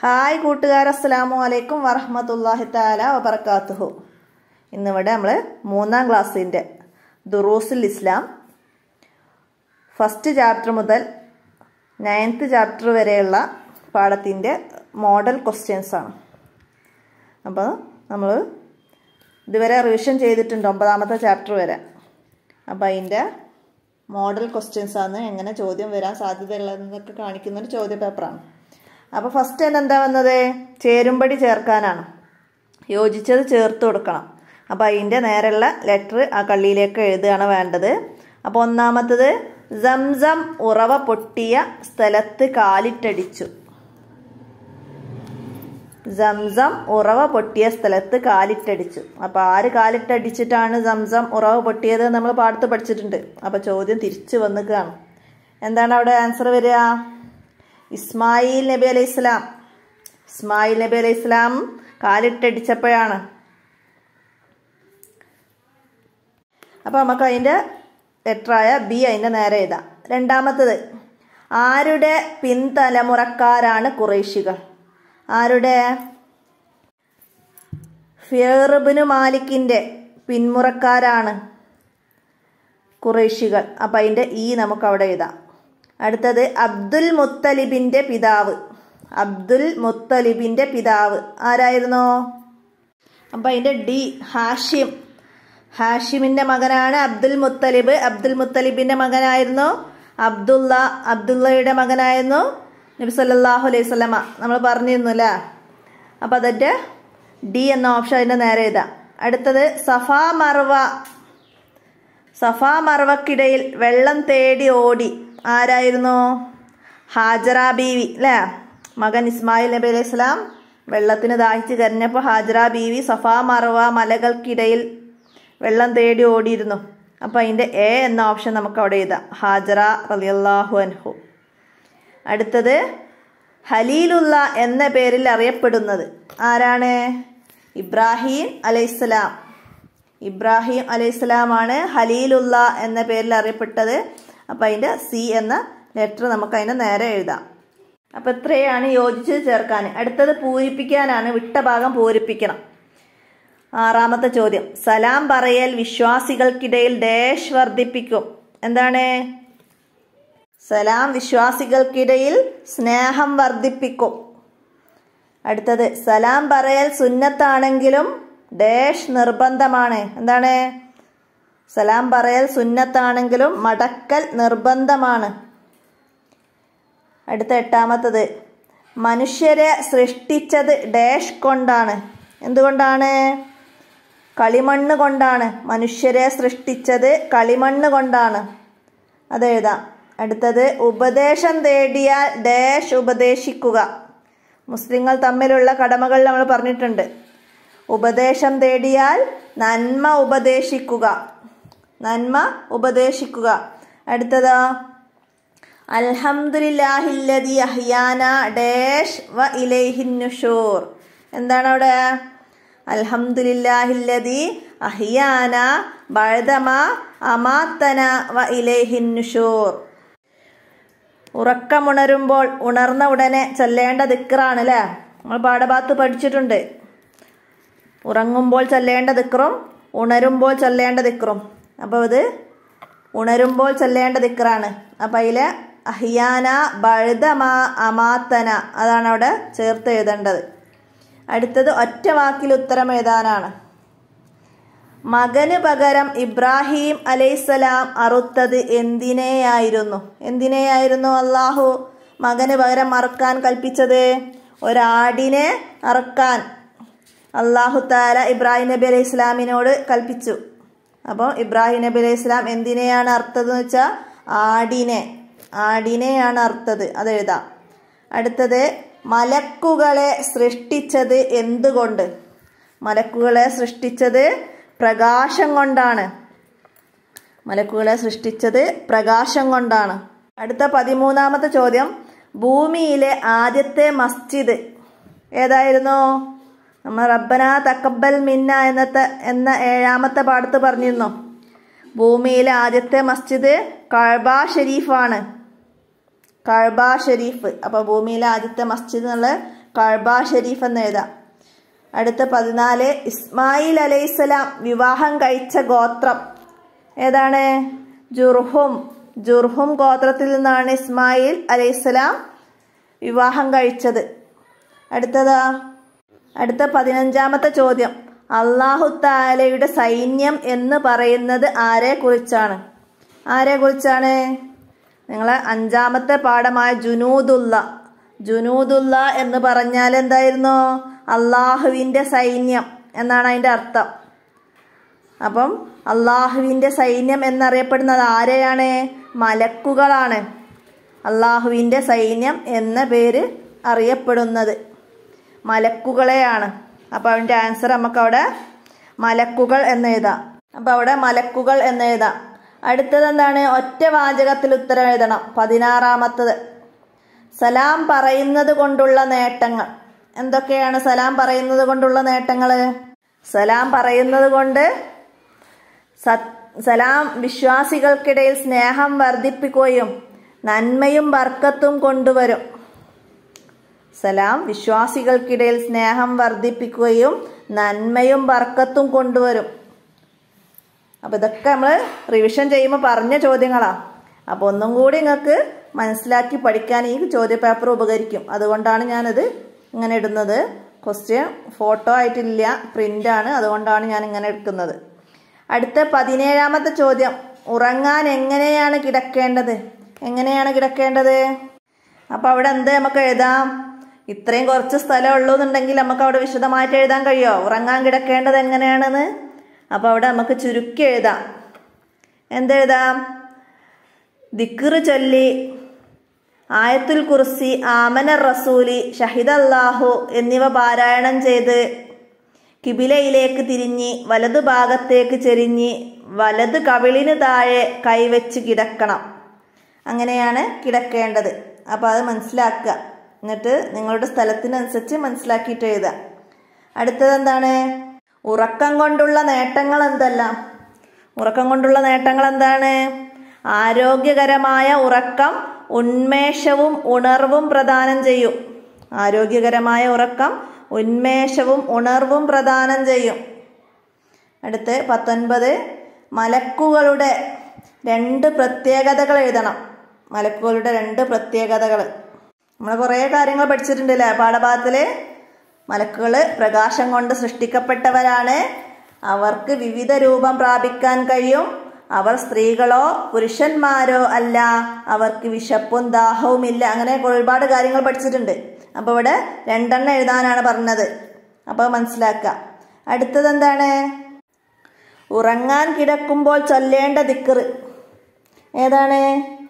hi കൂട്ടുകാർ അസ്സലാമു അലൈക്കും വറഹമത്തല്ലാഹി താല വബർക്കാത്തുഹു ഇന്നിവിടെ നമ്മൾ മൂന്നാം ക്ലാസ്സിൻ്റെ ദുറൂസുൽ ഇസ്ലാം ഫസ്റ്റ് ചാപ്റ്റർ മുതൽ നയൻത്ത് ചാപ്റ്റർ വരെയുള്ള പാഠത്തിൻ്റെ മോഡൽ ക്വസ്റ്റ്യൻസ് ആണ് അപ്പോൾ നമ്മൾ ഇതുവരെ റിവിഷൻ ചെയ്തിട്ടുണ്ട് ഒമ്പതാമത്തെ ചാപ്റ്റർ വരെ അപ്പോൾ അതിൻ്റെ മോഡൽ ക്വസ്റ്റ്യൻസ് ആണ് എങ്ങനെ ചോദ്യം വരാൻ സാധ്യതയുള്ളതെന്നൊക്കെ കാണിക്കുന്ന ഒരു ചോദ്യ പേപ്പറാണ് അപ്പോൾ ഫസ്റ്റ് തന്നെ എന്താ വന്നത് ചേരുംപടി ചേർക്കാനാണ് യോജിച്ചത് ചേർത്ത് കൊടുക്കണം അപ്പോൾ അതിൻ്റെ നേരെയുള്ള ലെറ്റർ ആ കള്ളിയിലേക്ക് എഴുതുകയാണ് വേണ്ടത് അപ്പോൾ ഒന്നാമത്തത് സംസം ഉറവ പൊട്ടിയ സ്ഥലത്ത് കാലിട്ടടിച്ചു സംസം ഉറവ പൊട്ടിയ സ്ഥലത്ത് കാലിട്ടടിച്ചു അപ്പോൾ ആര് കാലിട്ടടിച്ചിട്ടാണ് സംസം ഉറവ പൊട്ടിയത് നമ്മൾ പാടത്ത് പഠിച്ചിട്ടുണ്ട് അപ്പോൾ ചോദ്യം തിരിച്ചു വന്നിക്കുകയാണ് എന്താണ് അവിടെ ആൻസർ വരിക ഇസ്മായിൽ നബി അലൈഹി ഇസ്ലാം ഇസ്മായിൽ നബി അലൈഹി ഇസ്ലാം കാലിട്ടടിച്ചപ്പോഴാണ് അപ്പോൾ നമുക്ക് അതിൻ്റെ ലെറ്ററായ ബി അതിൻ്റെ നേരെ എഴുതാം രണ്ടാമത്തത് ആരുടെ പിൻതലമുറക്കാരാണ് കുറേശികൾ ആരുടെ ഫിയർബിന് മാലിക്കിൻ്റെ പിന്മുറക്കാരാണ് കുറേശികൾ അപ്പം അതിൻ്റെ ഈ നമുക്ക് അവിടെ എഴുതാം അടുത്തത് അബ്ദുൽ മുത്തലിബിൻ്റെ പിതാവ് അബ്ദുൽ മുത്തലിബിൻ്റെ പിതാവ് ആരായിരുന്നു അപ്പം അതിൻ്റെ ഡി ഹാഷിം ഹാഷിമിൻ്റെ മകനാണ് അബ്ദുൽ മുത്തലിബ് അബ്ദുൽ മുത്തലിബിൻ്റെ മകനായിരുന്നു അബ്ദുള്ള അബ്ദുള്ളയുടെ മകനായിരുന്നു നബി സല്ലാഹു അലൈഹി സ്വലമ നമ്മൾ പറഞ്ഞിരുന്നു അല്ലേ അപ്പം അതിൻ്റെ ഡി എന്ന ഓപ്ഷൻ അതിൻ്റെ നേരെ എഴുതാം അടുത്തത് സഫാ മർവ സഫാ മർവക്കിടയിൽ വെള്ളം തേടി ഓടി ആരായിരുന്നു ഹാജറ ബീവി അല്ലേ മകൻ ഇസ്മായിൽ നബി അലൈഹി സ്വലാം വെള്ളത്തിന് ദാഹിച്ച് കരഞ്ഞപ്പോൾ ഹാജറ ബീവി സഫാ മർവ മലകൾക്കിടയിൽ വെള്ളം തേടി ഓടിയിരുന്നു അപ്പോൾ അതിൻ്റെ എ എന്ന ഓപ്ഷൻ നമുക്ക് അവിടെ എഴുതാം ഹാജറ റലിയല്ലാഹു അൻഹു അടുത്തത് ഹലീലുള്ള എന്ന പേരിൽ അറിയപ്പെടുന്നത് ആരാണ് ഇബ്രാഹിം അലൈഹിസ്സലാം ഇബ്രാഹിം അലൈഹിസ്സലാമാണ് ഹലീലുള്ള എന്ന പേരിൽ അറിയപ്പെട്ടത് അപ്പം അതിൻ്റെ സി എന്ന ലെറ്റർ നമുക്ക് അതിൻ്റെ നേരെ എഴുതാം അപ്പം ഇത്രയാണ് യോജിച്ചത് ചേർക്കാൻ അടുത്തത് പൂരിപ്പിക്കാനാണ് വിട്ട ഭാഗം പൂരിപ്പിക്കണം ആറാമത്തെ ചോദ്യം സലാം പറയൽ വിശ്വാസികൾക്കിടയിൽ ഡാഷ് വർദ്ധിപ്പിക്കും എന്താണ് സലാം വിശ്വാസികൾക്കിടയിൽ സ്നേഹം വർദ്ധിപ്പിക്കും അടുത്തത് സലാം പറയൽ സുന്നത്താണെങ്കിലും ഡാഷ് നിർബന്ധമാണ് എന്താണ് സലാം പറയൽ സുന്നത്താണെങ്കിലും മടക്കൽ നിർബന്ധമാണ് അടുത്ത എട്ടാമത്തത് മനുഷ്യരെ സൃഷ്ടിച്ചത് ഡാഷ് കൊണ്ടാണ് എന്തുകൊണ്ടാണ് കളിമണ്ണ് കൊണ്ടാണ് മനുഷ്യരെ സൃഷ്ടിച്ചത് കളിമണ്ണ് കൊണ്ടാണ് അതെഴുതാം അടുത്തത് ഉപദേശം തേടിയാൽ ഡാഷ് ഉപദേശിക്കുക മുസ്ലിങ്ങൾ തമ്മിലുള്ള കടമകൾ നമ്മൾ പറഞ്ഞിട്ടുണ്ട് ഉപദേശം തേടിയാൽ നന്മ ഉപദേശിക്കുക നന്മ ഉപദേശിക്കുക അടുത്തതാ അൽഹംദുലില്ലാഹില്ലതി അഹ്യാന ഡാഷ് വ ഇലൈഹിന്നുഷൂർ എന്താണ് അവിടെ അൽഹംദുലില്ലാഹില്ലതി അഹിയാന ബഴതമ അമാത്തന വ ഇലേഹിന്നുഷൂർ ഉറക്കമുണരുമ്പോൾ ഉണർന്ന ഉടനെ ചൊല്ലേണ്ട ദിക്റാണ് അല്ലേ നമ്മൾ പാഠഭാഗത്ത് പഠിച്ചിട്ടുണ്ട് ഉറങ്ങുമ്പോൾ ചൊല്ലേണ്ട ദിക്റും ഉണരുമ്പോൾ ചൊല്ലേണ്ട ദിക്റും അപ്പോൾ ഇത് ഉണരുമ്പോൾ ചൊല്ലേണ്ട ദിക്റാണ് അപ്പം അതിലെ അഹിയാന ബഴുതമ അമാത്തന അതാണ് അവിടെ ചേർത്ത് എഴുതേണ്ടത് അടുത്തത് ഒറ്റ വാക്കിൽ ഉത്തരം എഴുതാനാണ് മകന് പകരം ഇബ്രാഹിം അലൈസലാം അറുത്തത് എന്തിനെയായിരുന്നു എന്തിനെയായിരുന്നു അള്ളാഹു മകന് പകരം അറുക്കാൻ കൽപ്പിച്ചത് ഒരാടിനെ അറുക്കാൻ അള്ളാഹു താല ഇബ്രാഹിം നബി അലൈഹി ഇസ്ലാമിനോട് കൽപ്പിച്ചു അപ്പോൾ ഇബ്രാഹിം നബി അലൈഹി ഇസ്ലാം എന്തിനെയാണ് അറുത്തതെന്ന് വെച്ചാൽ ആടിനെ ആടിനെയാണ് അറുത്തത് അത് എഴുതാം അടുത്തത് മലക്കുകളെ സൃഷ്ടിച്ചത് എന്തുകൊണ്ട് മലക്കുകളെ സൃഷ്ടിച്ചത് പ്രകാശം കൊണ്ടാണ് മലക്കുകളെ സൃഷ്ടിച്ചത് പ്രകാശം കൊണ്ടാണ് അടുത്ത പതിമൂന്നാമത്തെ ചോദ്യം ഭൂമിയിലെ ആദ്യത്തെ മസ്ജിദ് ഏതായിരുന്നു നമ്മൾ റബ്ബന തക്കബൽ മിന്ന എന്നത്തെ എന്ന ഏഴാമത്തെ പാടത്ത് പറഞ്ഞിരുന്നു ഭൂമിയിലെ ആദ്യത്തെ മസ്ജിദ് കഴബ ഷെരീഫാണ് കഴബ ഷെരീഫ് അപ്പോൾ ഭൂമിയിലെ ആദ്യത്തെ മസ്ജിദ് എന്നുള്ള കഴബ ഷെരീഫ് എന്ന് എഴുതാം അടുത്ത പതിനാല് ഇസ്മായിൽ അലൈഹിസ്സലാം വിവാഹം കഴിച്ച ഗോത്രം ഏതാണ് ജുർഹും ജുർഹും ഗോത്രത്തിൽ നിന്നാണ് ഇസ്മായിൽ അലൈഹിസ്സലാം വിവാഹം കഴിച്ചത് അടുത്തതാ അടുത്ത പതിനഞ്ചാമത്തെ ചോദ്യം അള്ളാഹു താലയുടെ സൈന്യം എന്ന് പറയുന്നത് ആരെ കുറിച്ചാണ് ആരെ കുറിച്ചാണ് നിങ്ങളെ അഞ്ചാമത്തെ പാഠമായ ജുനൂദുല്ല ജുനൂദുല്ല എന്ന് പറഞ്ഞാൽ എന്തായിരുന്നു അള്ളാഹുവിൻ്റെ സൈന്യം എന്നാണ് അതിൻ്റെ അർത്ഥം അപ്പം അള്ളാഹുവിൻ്റെ സൈന്യം എന്നറിയപ്പെടുന്നത് ആരെയാണ് മലക്കുകളാണ് അള്ളാഹുവിൻ്റെ സൈന്യം എന്ന പേര് അറിയപ്പെടുന്നത് മലക്കുകളെയാണ് അപ്പോൾ അതിൻ്റെ ആൻസർ നമുക്ക് അവിടെ മലക്കുകൾ എന്ന് എഴുതാം അപ്പോൾ അവിടെ മലക്കുകൾ എന്ന് എഴുതാം അടുത്തത് എന്താണ് ഒറ്റ വാചകത്തിൽ ഉത്തരം എഴുതണം പതിനാറാമത്തത് സലാം പറയുന്നത് കൊണ്ടുള്ള നേട്ടങ്ങൾ എന്തൊക്കെയാണ് സലാം പറയുന്നത് കൊണ്ടുള്ള നേട്ടങ്ങൾ സലാം പറയുന്നത് കൊണ്ട് സത് സലാം വിശ്വാസികൾക്കിടയിൽ സ്നേഹം വർദ്ധിപ്പിക്കുകയും നന്മയും ബർക്കത്തും കൊണ്ടുവരും സലാം വിശ്വാസികൾക്കിടയിൽ സ്നേഹം വർദ്ധിപ്പിക്കുകയും നന്മയും ബർക്കത്തും കൊണ്ടുവരും അപ്പോൾ ഇതൊക്കെ നമ്മൾ റിവിഷൻ ചെയ്യുമ്പോൾ പറഞ്ഞ ചോദ്യങ്ങളാണ് അപ്പോൾ ഒന്നും കൂടി നിങ്ങൾക്ക് മനസ്സിലാക്കി പഠിക്കാൻ ഈ ചോദ്യ പേപ്പർ ഉപകരിക്കും അതുകൊണ്ടാണ് ഞാനത് ഇങ്ങനെ ഇടുന്നത് ക്വസ്റ്റ്യൻ ഫോട്ടോ ആയിട്ടില്ല പ്രിൻ്റാണ് അതുകൊണ്ടാണ് ഞാൻ ഇങ്ങനെ എടുക്കുന്നത് അടുത്ത പതിനേഴാമത്തെ ചോദ്യം ഉറങ്ങാൻ എങ്ങനെയാണ് കിടക്കേണ്ടത് എങ്ങനെയാണ് കിടക്കേണ്ടത് അപ്പോൾ അവിടെ എന്ത് നമുക്ക് എഴുതാം ഇത്രയും കുറച്ച് സ്ഥലം ഉള്ളൂ എന്നുണ്ടെങ്കിൽ നമുക്ക് അവിടെ വിശദമായിട്ട് എഴുതാൻ കഴിയുമോ ഉറങ്ങാൻ കിടക്കേണ്ടത് എങ്ങനെയാണെന്ന് അപ്പോൾ അവിടെ നമുക്ക് ചുരുക്കി എഴുതാം എന്തെഴുതാം ദിക്റ് ചൊല്ലി ആയത്തുൽ കുർസി ആമന റസൂലി ഷഹിദ് അല്ലാഹു എന്നിവ പാരായണം ചെയ്ത് കിബിലയിലേക്ക് തിരിഞ്ഞ് വലതു ഭാഗത്തേക്ക് ചെരിഞ്ഞ് വലത് കവിളിന് താഴെ കൈവച്ച് കിടക്കണം അങ്ങനെയാണ് കിടക്കേണ്ടത് അപ്പോൾ അത് മനസ്സിലാക്കുക എന്നിട്ട് നിങ്ങളുടെ സ്ഥലത്തിനനുസരിച്ച് മനസ്സിലാക്കിയിട്ട് എഴുതുക അടുത്തത് എന്താണ് ഉറക്കം കൊണ്ടുള്ള നേട്ടങ്ങൾ എന്തെല്ലാം ഉറക്കം കൊണ്ടുള്ള നേട്ടങ്ങൾ എന്താണ് ആരോഗ്യകരമായ ഉറക്കം ഉന്മേഷവും ഉണർവും പ്രദാനം ചെയ്യും ആരോഗ്യകരമായ ഉറക്കം ഉന്മേഷവും ഉണർവും പ്രദാനം ചെയ്യും അടുത്ത് പത്തൊൻപത് മലക്കുകളുടെ രണ്ട് പ്രത്യേകതകൾ എഴുതണം മലക്കുകളുടെ രണ്ട് പ്രത്യേകതകൾ നമ്മൾ കുറേ കാര്യങ്ങൾ പഠിച്ചിട്ടുണ്ടല്ലേ പാഠഭാഗത്തിൽ മലക്കുകൾ പ്രകാശം കൊണ്ട് സൃഷ്ടിക്കപ്പെട്ടവരാണ് അവർക്ക് വിവിധ രൂപം പ്രാപിക്കാൻ കഴിയും അവർ സ്ത്രീകളോ പുരുഷന്മാരോ അല്ല അവർക്ക് വിശപ്പും ദാഹവും ഇല്ല അങ്ങനെ ഒരുപാട് കാര്യങ്ങൾ പഠിച്ചിട്ടുണ്ട് അപ്പോൾ ഇവിടെ രണ്ടെണ്ണം എഴുതാനാണ് പറഞ്ഞത് അപ്പോൾ മനസ്സിലാക്കുക അടുത്തത് എന്താണ് ഉറങ്ങാൻ കിടക്കുമ്പോൾ ചൊല്ലേണ്ട ദിക്കറ് ഏതാണ്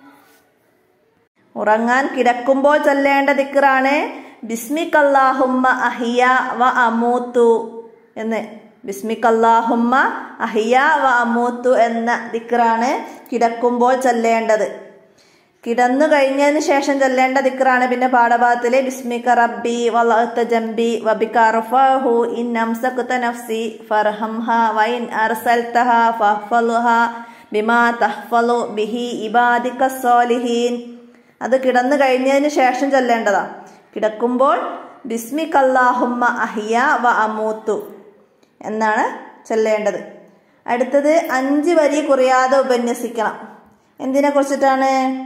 ഉറങ്ങാൻ കിടക്കുമ്പോൾ ചൊല്ലേണ്ട ദിക്കറാണ് ബിസ്മിക്കല്ലാഹുമ്മ അഹിയ വ അമൂത്തു എന്ന് ബിസ്മിക്കല്ലാഹുമ്മ അഹിയ വ അമൂത്തു എന്ന ദിക്കറാണ് കിടക്കുമ്പോൾ ചൊല്ലേണ്ടത് കിടന്നു കഴിഞ്ഞതിന് ശേഷം ചൊല്ലേണ്ട ദിക്റാണ് പിന്നെ പാഠഭാഗത്തിലെ ബിസ്മിക റബ്ബി വളഅത്ത ജംബി വബിക റഫഹു ഇൻ അംസക്ത നഫ്സി ഫർഹംഹ വൈൻ അർസൽതഹ ഫഹ്ഫലുഹ ബിമാ തഹ്ഫലു ബിഹി ഇബാദിക സ്വാലിഹീൻ അത് കിടന്നു കഴിഞ്ഞതിന് ശേഷം ചൊല്ലേണ്ടതാ കിടക്കുമ്പോൾ ബിസ്മിക് അല്ലാഹുമ്മ അഹിയ വ അമൂത്തു എന്നാണ് ചൊല്ലേണ്ടത് അടുത്തത് അഞ്ച് വരി കുറയാതെ ഉപന്യസിക്കണം എന്തിനെ കുറിച്ചിട്ടാണ്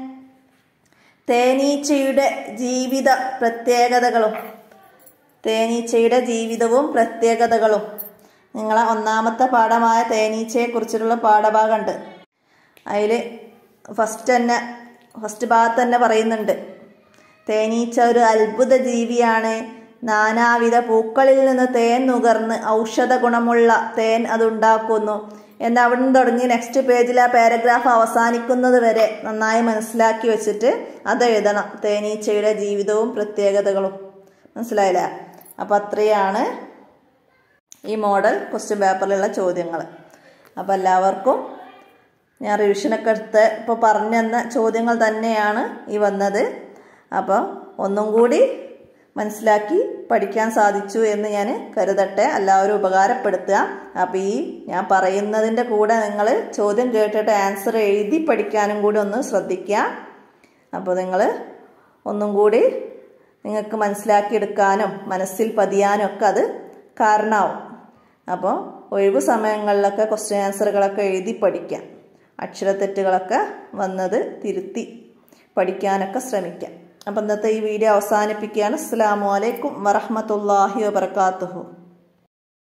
തേനീച്ചയുടെ ജീവിത പ്രത്യേകതകളും തേനീച്ചയുടെ ജീവിതവും പ്രത്യേകതകളും നിങ്ങളെ ഒന്നാമത്തെ പാഠമായ തേനീച്ചയെക്കുറിച്ചിട്ടുള്ള പാഠഭാഗമുണ്ട് അതിൽ ഫസ്റ്റ് തന്നെ ഫസ്റ്റ് ഭാഗത്ത് തന്നെ പറയുന്നുണ്ട് തേനീച്ച ഒരു അത്ഭുത ജീവിയാണ് നാനാവിധ പൂക്കളിൽ നിന്ന് തേൻ നുകർന്ന് ഔഷധ ഗുണമുള്ള തേൻ അതുണ്ടാക്കുന്നു എന്ന് അവിടെ നിന്ന് തുടങ്ങി നെക്സ്റ്റ് പേജിൽ ആ പാരഗ്രാഫ് അവസാനിക്കുന്നത് വരെ നന്നായി മനസ്സിലാക്കി വെച്ചിട്ട് അത് എഴുതണം തേനീച്ചയുടെ ജീവിതവും പ്രത്യേകതകളും മനസ്സിലായില്ല അപ്പം അത്രയാണ് ഈ മോഡൽ ക്വസ്റ്റ്യൻ പേപ്പറിലുള്ള ചോദ്യങ്ങൾ അപ്പോൾ എല്ലാവർക്കും ഞാൻ റിവിഷനൊക്കെ എടുത്ത് ഇപ്പോൾ പറഞ്ഞെന്ന ചോദ്യങ്ങൾ തന്നെയാണ് ഈ വന്നത് അപ്പോൾ ഒന്നും കൂടി മനസ്സിലാക്കി പഠിക്കാൻ സാധിച്ചു എന്ന് ഞാൻ കരുതട്ടെ എല്ലാവരും ഉപകാരപ്പെടുത്തുക അപ്പോൾ ഈ ഞാൻ പറയുന്നതിൻ്റെ കൂടെ നിങ്ങൾ ചോദ്യം കേട്ടിട്ട് ആൻസർ എഴുതി പഠിക്കാനും കൂടി ഒന്ന് ശ്രദ്ധിക്കുക അപ്പോൾ നിങ്ങൾ ഒന്നും കൂടി നിങ്ങൾക്ക് മനസ്സിലാക്കിയെടുക്കാനും മനസ്സിൽ പതിയാനും ഒക്കെ അത് കാരണമാവും അപ്പോൾ ഒഴിവു സമയങ്ങളിലൊക്കെ ക്വസ്റ്റ്യൻ ആൻസറുകളൊക്കെ എഴുതി പഠിക്കാം അക്ഷരത്തെറ്റുകളൊക്കെ വന്നത് തിരുത്തി പഠിക്കാനൊക്കെ ശ്രമിക്കാം അപ്പം ഇന്നത്തെ ഈ വീഡിയോ അവസാനിപ്പിക്കുകയാണ് അസ്സാം വലൈക്കും വറഹമത്തല്ലാഹി വാബർക്കാത്തുഹു